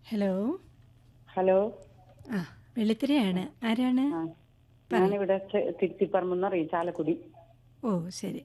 Hello hello ആ വെള്ളിത്തിരയാണ് ആരാണ് ആ ഞാനിവിടെ ചെ- തിരുത്തിപ്പറമ്പെന്ന് അറിയും ചാലക്കുടി ഓ ശരി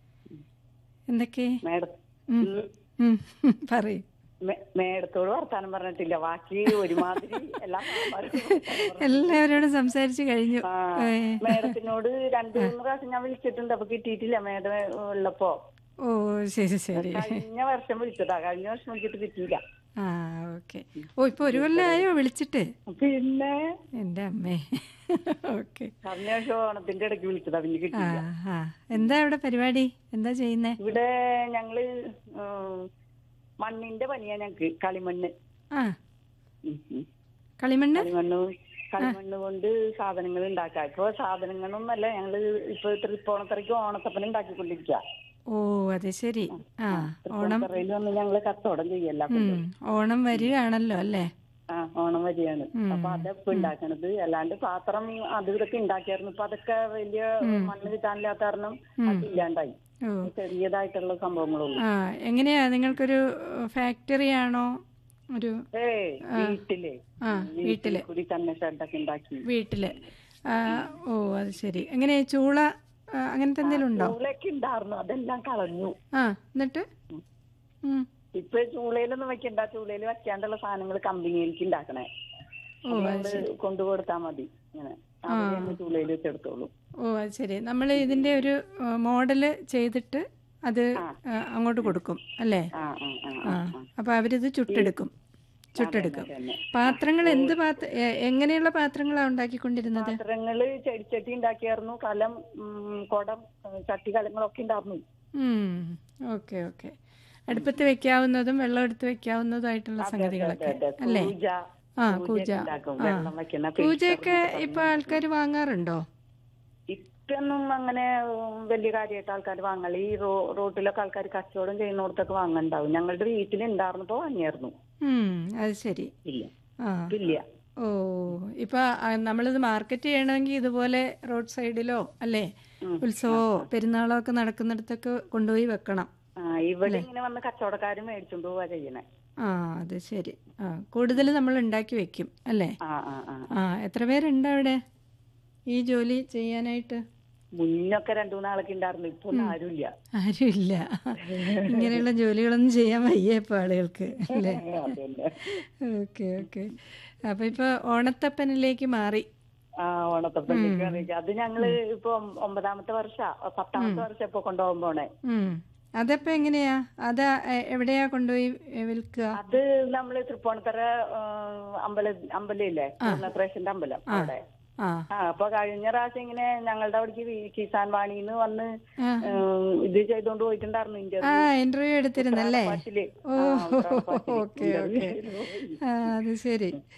എന്തൊക്കെ മേഡം ഉം. ഉം. ഉം, പറയൂ മേ- മേഡത്തോട് വർത്താനം പറഞ്ഞിട്ടില്ല ബാക്കി ഒരുമാതിരി എല്ലാ സാറന്മാരും എല്ലാവരോടും സംസാരിച്ചു കഴിഞ്ഞു ആ, ഏ, മേഡത്തിനോട് രണ്ടു മൂന്ന് പ്രാവശ്യം ഞാൻ വിളിച്ചിട്ടുണ്ട് അപ്പൊ കിട്ടിയിട്ടില്ല മേഡം ഉള്ളപ്പോ ഓ ശരി ശരി കഴിഞ്ഞ വർഷം വിളിച്ചതാ കഴിഞ്ഞ വർഷം വിളിച്ചിട്ട് കിട്ടിയില്ല ആ ഓക്കെ ഓ ഇപ്പൊ ഒരു കൊല്ലമായോ വിളിച്ചിട്ട് പിന്നെ എൻ്റെ അമ്മേ ഓക്കെ കഴിഞ്ഞ വർഷം ഓണത്തിന്റെ ഇടയ്ക്ക് വിളിച്ചതാ പിന്നെ ആ കിട്ടിയില്ല ആ എന്താ ഇവിടെ പരിപാടി എന്താ ചെയ്യുന്നേ ഇവിടെ ഞങ്ങള് ഉം, മണ്ണിന്റെ പണിയാ ഞങ്ങക്ക് കളിമണ്ണ് ആ ഉം, ഉം. കളിമണ്ണ് കളിമണ്ണ് കളിമണ്ണ് കൊണ്ട് സാധനങ്ങൾ ഉണ്ടാക്കാം ഇപ്പൊ സാധനങ്ങളൊന്നല്ല ഞങ്ങള് ഇപ്പൊ തൃപ്പോണത്തറയ്ക്ക് ഓണത്തപ്പന ഉണ്ടാക്കിക്കൊണ്ടിരിക്കുക ഓ അത് ശരി ആ ഓണം തൃപ്പൂണിത്തറയിൽ വന്ന് ഞങ്ങള് കച്ചവടം ചെയ്യല്ല ഉം, ഓണം വരികയാണല്ലോ അല്ലേ ആ ഓണം വരികയാണ് അപ്പൊ അതൊക്കെ ഉണ്ടാക്കണത് അല്ലാണ്ട് പാത്രം അത് ഇതൊക്കെ ഉണ്ടാക്കിയായിരുന്നു ഇപ്പൊ അതൊക്കെ വലിയ മണ്ണ് കിട്ടാനില്ലാത്ത കാരണം അതില്ലാണ്ടായി ഓ ചെറിയതായിട്ടുള്ള സംഭവങ്ങളുള്ളൂ ആ എങ്ങനെയാ നിങ്ങൾക്കൊരു ഫാക്ടറി ആണോ ഒരു ഏയ് വീട്ടില് ആ വീട്ടില് കൂടി തന്നെ ഷെഡൊക്കെ ഉണ്ടാക്കി വീട്ടില് ആ, ഓ അത് ശരി എങ്ങനെ ചൂള ആ, അങ്ങനത്തെ എന്തെങ്കിലും ഉണ്ടോ ചൂളയൊക്കെ ഉണ്ടായിരുന്നു അതെല്ലാം കളഞ്ഞു ആ എന്നിട്ട് ഉം. ഇപ്പൊ ചൂളയിലൊന്നും വെക്കണ്ട ചൂളയിൽ വെക്കാണ്ടുള്ള സാധനങ്ങൾ കമ്പനിയിലേക്ക് ഉണ്ടാക്കണേ ഓ അത് അത് നമ്മള് കൊണ്ടുകൊടുത്താ മതി ഇങ്ങനെ അവര് ചൂളയിൽ വെച്ചെടുത്തോളൂ ഓ അത് ശരി നമ്മൾ ഇതിന്റെ ഒരു മോഡല് ചെയ്തിട്ട് അത് ആ, അങ്ങോട്ട് കൊടുക്കും അല്ലേ ആ ആ ആ ആ അപ്പൊ അവരിത് ചുട്ടെടുക്കും ചുട്ടെടുക്കും തന്നെ. പാത്രങ്ങൾ എന്ത് പാത്ര എ- എങ്ങനെയുള്ള പാത്രങ്ങളാണ് ഉണ്ടാക്കിക്കൊണ്ടിരുന്നത് പാത്രങ്ങള് ചെടിച്ചട്ടി ഉണ്ടാക്കിയായിരുന്നു കലം ഉം, കുടം ഉം, ചട്ടി കലങ്ങളൊക്കെ ഉണ്ടായിരുന്നു ഓക്കെ ഓക്കെ അടുപ്പത്ത് വെക്കാവുന്നതും വെള്ളം എടുത്ത് വെക്കാവുന്നതുമായിട്ടുള്ള സംഗതികളൊക്കെ അതെ, അല്ലേ പൂജ ആ പൂജയൊക്കെ കൂജ ഉണ്ടാക്കും ആ വെള്ളം വെക്കുന്ന പൂജയൊക്കെ ഇപ്പൊ ആൾക്കാർ വാങ്ങാറുണ്ടോ ഇപ്പൊന്നും അങ്ങനെ ഉം, വലിയ കാര്യമായിട്ട് ആൾക്കാർ വാങ്ങല ഈ റോ റോട്ടിലൊക്കെ ആൾക്കാർ കച്ചവടം ചെയ്യുന്നിടത്തൊക്കെ വാങ്ങണ്ടാവും ഞങ്ങളുടെ വീട്ടിലുണ്ടായിരുന്നപ്പോ വാങ്ങിയായിരുന്നു ഉം അത് ശരി ഇല്ല ആ ഇല്ല ഓ ഇപ്പൊ ആ, നമ്മളിത് മാർക്കറ്റ് ചെയ്യണമെങ്കിൽ ഇതുപോലെ റോഡ് സൈഡിലോ അല്ലേ ഉത്സവമോ പെരുന്നാളോ ഒക്കെ നടക്കുന്നിടത്തൊക്കെ കൊണ്ടുപോയി വെക്കണം ആ ഇവിടെ ഇങ്ങനെ വന്ന് കച്ചവടക്കാരും മേടിച്ചോണ്ട് പോവാ ചെയ്യണേ ആ അത് ശരി ആ കൂടുതൽ നമ്മൾ ഉണ്ടാക്കി വെക്കും അല്ലേ ആ ആ ആ ആ എത്ര പേരുണ്ട് അവിടെ ഈ ജോലി ചെയ്യാനായിട്ട് മുന്നൊക്കെ രണ്ടു മൂന്നാളൊക്കെ ഉണ്ടായിരുന്നു ഇപ്പൊ ഒന്നും ആരുമില്ല ആരുമില്ല ഇങ്ങനെയുള്ള ജോലികളൊന്നും ചെയ്യാൻ വയ്യ ഇപ്പൊ ആളുകൾക്ക് അല്ലേ അതന്നെ ഓക്കെ ഓക്കെ അപ്പൊ ഇപ്പൊ ഓണത്തപ്പനിലേക്ക് മാറി ആ ഓണത്തപ്പനിലേക്ക് അറിയിക്കാം അത് ഞങ്ങള് ഇപ്പൊ ഒമ്പ- ഒമ്പതാമത്തെ വർഷ പത്താമത്തെ വർഷം ഇപ്പൊ കൊണ്ടുപോകാൻ പോണേ ഉം അതപ്പോ എങ്ങനെയാ അത് എ- എവിടെയാ കൊണ്ടുപോയി എ, വിൽക്കുക അത് നമ്മള് തൃപ്പൂണിത്തറ ആ, അമ്പല അമ്പലമില്ലേ പൂർണ്ണത്രേശന്റെ അമ്പലം അവിടെ ആ ആ അപ്പൊ കഴിഞ്ഞ പ്രാവശ്യം ഇങ്ങനെ ഞങ്ങളുടെ അവിടേക്ക് വി- കിസാൻ വാണിന്ന് വന്ന് ആ. ഉം, ഇത് ചെയ്തോണ്ട് പോയിട്ടുണ്ടായിരുന്നു ആ ഇന്റർവ്യൂ ഇന്റർവ്യൂ എടുത്തിരുന്നല്ലേ പാട്ടില് ഓ ആ, ഉത്രാടപ്പാച്ചില് ഓക്കെ ഓക്കെ interview ചെയ്തു പോയി. ആ അത് ശരി